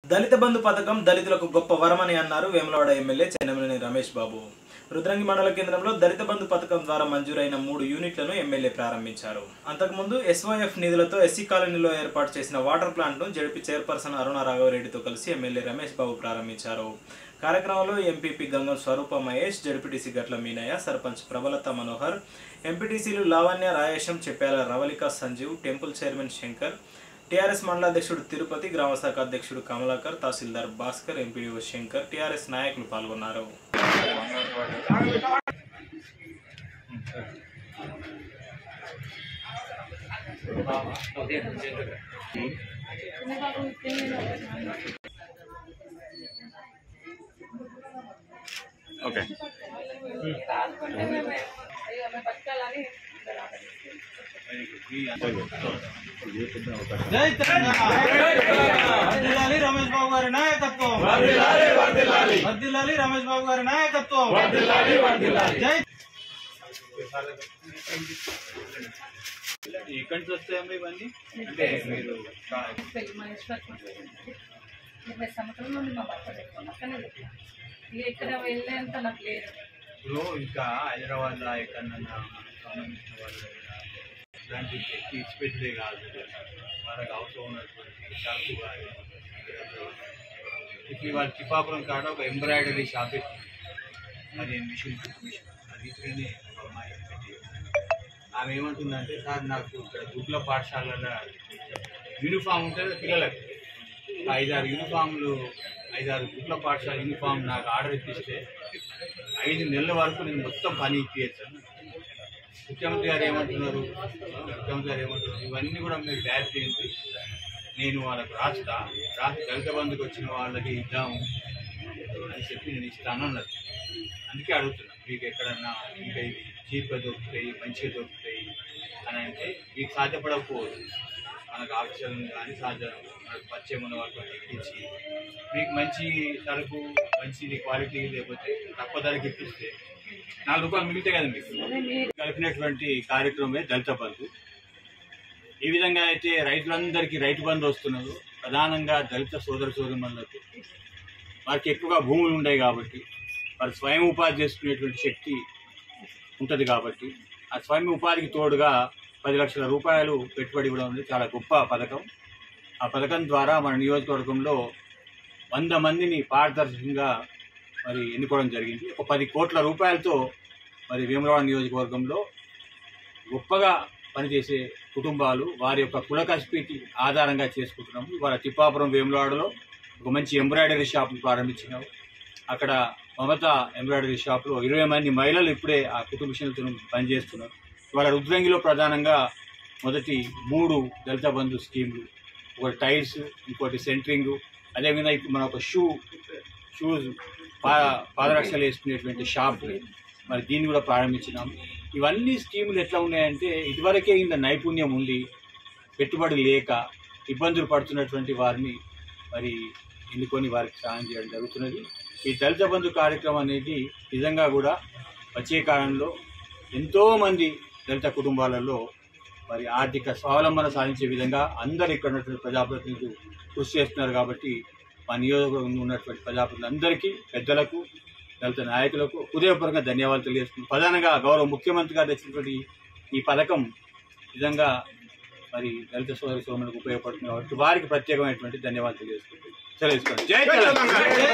దళిత బంధు పథకం దళితులకు గొప్ప వరమని అన్నారు వేములవాడ ఎమ్మెల్యే చెన్నమనేని రమేష్ బాబు రుద్రంగి మండల కేంద్రంలో దళిత బంధు పథకం ద్వారా మంజూరైన మూడు యూనిట్లను ఎమ్మెల్యే ప్రారంభించారు అంతకుముందు ఎస్వైఎఫ్ నిధులతో ఎస్సీ కాలనీలో ఏర్పాటు చేసిన వాటర్ ప్లాంట్ను జడిపి చైర్పర్సన్ అరుణ రాఘవరెడ్డితో కలిసి ఎమ్మెల్యే రమేష్ బాబు ప్రారంభించారు కార్యక్రమంలో ఎంపీపీ గంగం స్వరూప మహేష్ జడ్పీటీసీ గట్ల మీనయ్య సర్పంచ్ ప్రబలత మనోహర్ ఎంపీటీసీలు Lavanya Rayesham Cheppala Ravalika Sanjeev temple chairman Shankar TRS మండలాధ్యక్షుడు తిరుపతి గ్రామశాఖ అధ్యక్షుడు కమలాకర్ తహసీల్దార్ భాస్కర్ ఎంపీడీఓ శంకర్ టీఆర్ఎస్ నాయకులు పాల్గొన్నారు ఓకే జై తెలంగాణ వర్ధిల్లాలి రమేష్ బాబు గారి నాయకత్వం వర్ధిల్లాలి రమేష్ బాబు గారి నాయకత్వం జై ఎక్కడి నుంచి వస్తాయమ్మా ఇవన్నీ అంటే మీరు ముప్పై సంవత్సరాల నుండి మా భర్త పెట్టుకుని అక్కడనే పెట్టినా ఇక ఇక్కడ వెళ్ళేంత నాకు లేదు ఇప్పుడు ఇంకా హైదరాబాద్ లో ఎక్కడన్నా సంబంధించిన వాళ్ళు అయినా ఇలాంటి వ్యక్తి ఇచ్చిపెట్టడే కాదు వాళ్ళకి అవసరం ఉన్నటువంటి షాపు కానీ ఇప్పుడు వాళ్ళ టిపాపురం కాడ ఒక ఎంబ్రాయిడరీ షాప్ పెట్టింది. అది మిషన్ మిషన్ అది ఇక్కడనే ఒక అమ్మాయి పెట్టి ఆమె ఏమంటుందంటే సార్ నాకు ఇక్కడ గుడ్ల పాఠశాలలో యూనిఫామ్ ఉంటుంది పిల్లలకు ఒక ఐదారు యూనిఫామ్లు ఐదారు గుడ్ల పాఠశాల యూనిఫామ్ నాకు ఆర్డర్ ఇప్పిస్తే ఐదు నెలల వరకు నేను మొత్తం పని ఇప్పించాను ముఖ్యమంత్రి గారు ఏమంటున్నారు ముఖ్యమంత్రి గారు ఏమంటున్నారు ఇవన్నీ కూడా మీరు తయారు చేయండి నేను వాళ్ళకు రాస్తా రాసి దళిత బంధుకు వచ్చిన వాళ్ళకి ఇద్దాము అని చెప్పి నేను ఇస్తాను అన్నది అందుకే అడుగుతున్నా మీకు ఎక్కడన్నా ఇంకా ఇవి చీప్గా దొరుకుతాయి మంచిగా దొరుకుతాయి అని అంటే మీకు సాధ్యపడకపోవచ్చు మనకు ఆక్సిజన్ కానీ సాధ్యం మనకు పరిచయం ఉన్న వాళ్ళతో ఎక్కించి మీకు మంచి సరుకు మంచి క్వాలిటీ లేకపోతే తక్కువ ధరకి ఇప్పిస్తే నాలుగు రూపాయలు మిగిలితే కదా మీకు కలిపినటువంటి కార్యక్రమమే దళిత బంధు ఈ విధంగా అయితే రైతులందరికీ రైతు బంధు వస్తున్నారు ప్రధానంగా దళిత సోదర సోదరులకు వారికి ఎక్కువగా భూములు ఉన్నాయి కాబట్టి వారు స్వయం ఉపాధి చేసుకునేటువంటి శక్తి ఉంటుంది కాబట్టి ఆ స్వయం ఉపాధికి తోడుగా పది లక్షల రూపాయలు పెట్టుబడి ఇవ్వడం అనేది చాలా గొప్ప పథకం ఆ పథకం ద్వారా మన నియోజకవర్గంలో వంద మందిని పారదర్శకంగా మరి ఎన్నుకోవడం జరిగింది ఒక పది కోట్ల రూపాయలతో మరి వేములవాడ నియోజకవర్గంలో గొప్పగా పనిచేసే కుటుంబాలు వారి యొక్క కుల కస్పీటి ఆధారంగా చేసుకుంటున్నాము ఇవాళ తిప్పాపురం వేములవాడలో ఒక మంచి ఎంబ్రాయిడరీ షాప్ను ప్రారంభించినాము అక్కడ మమత ఎంబ్రాయిడరీ షాప్లో ఇరవై మంది మహిళలు ఇప్పుడే ఆ కుటుంబిషన్లతో పనిచేస్తున్నారు ఇవాళ రుద్రంగిలో ప్రధానంగా మొదటి మూడు దళిత బంధు స్కీమ్లు ఒకటి టైల్స్ ఇంకోటి సెంటరింగ్ అదేవిధంగా ఇప్పుడు మన ఒక షూ షూస్ పా పాదరక్షలు వేసుకునేటువంటి షాప్ మరి దీన్ని కూడా ప్రారంభించినాం ఇవన్నీ స్కీములు ఎట్లా ఉన్నాయంటే ఇదివరకే ఇంత నైపుణ్యం ఉండి పెట్టుబడి లేక ఇబ్బందులు పడుతున్నటువంటి వారిని మరి ఎన్నుకొని వారికి సహాయం చేయడం జరుగుతున్నది ఈ దళిత బంధు కార్యక్రమం అనేది నిజంగా కూడా వచ్చే కాలంలో ఎంతో మంది దళిత కుటుంబాలలో మరి ఆర్థిక స్వావలంబన సాధించే విధంగా అందరు ఇక్కడ ఉన్నటువంటి ప్రజాప్రతినిధులు కృషి చేస్తున్నారు కాబట్టి మా నియోజకవర్గంలో ఉన్నటువంటి ప్రజాప్రతినిధులందరికీ పెద్దలకు దళిత నాయకులకు హృదయపూర్వకంగా ధన్యవాదాలు తెలియజేస్తున్నాను ప్రధానంగా గౌరవ ముఖ్యమంత్రి గారు తెచ్చినటువంటి ఈ పథకం నిజంగా మరి దళిత సోదరి సోదరులకు ఉపయోగపడుతుంది కాబట్టి వారికి ప్రత్యేకమైనటువంటి ధన్యవాదాలు తెలియజేసుకుంటున్నాను తెలియజేసుకోండి జై తెలంగాణ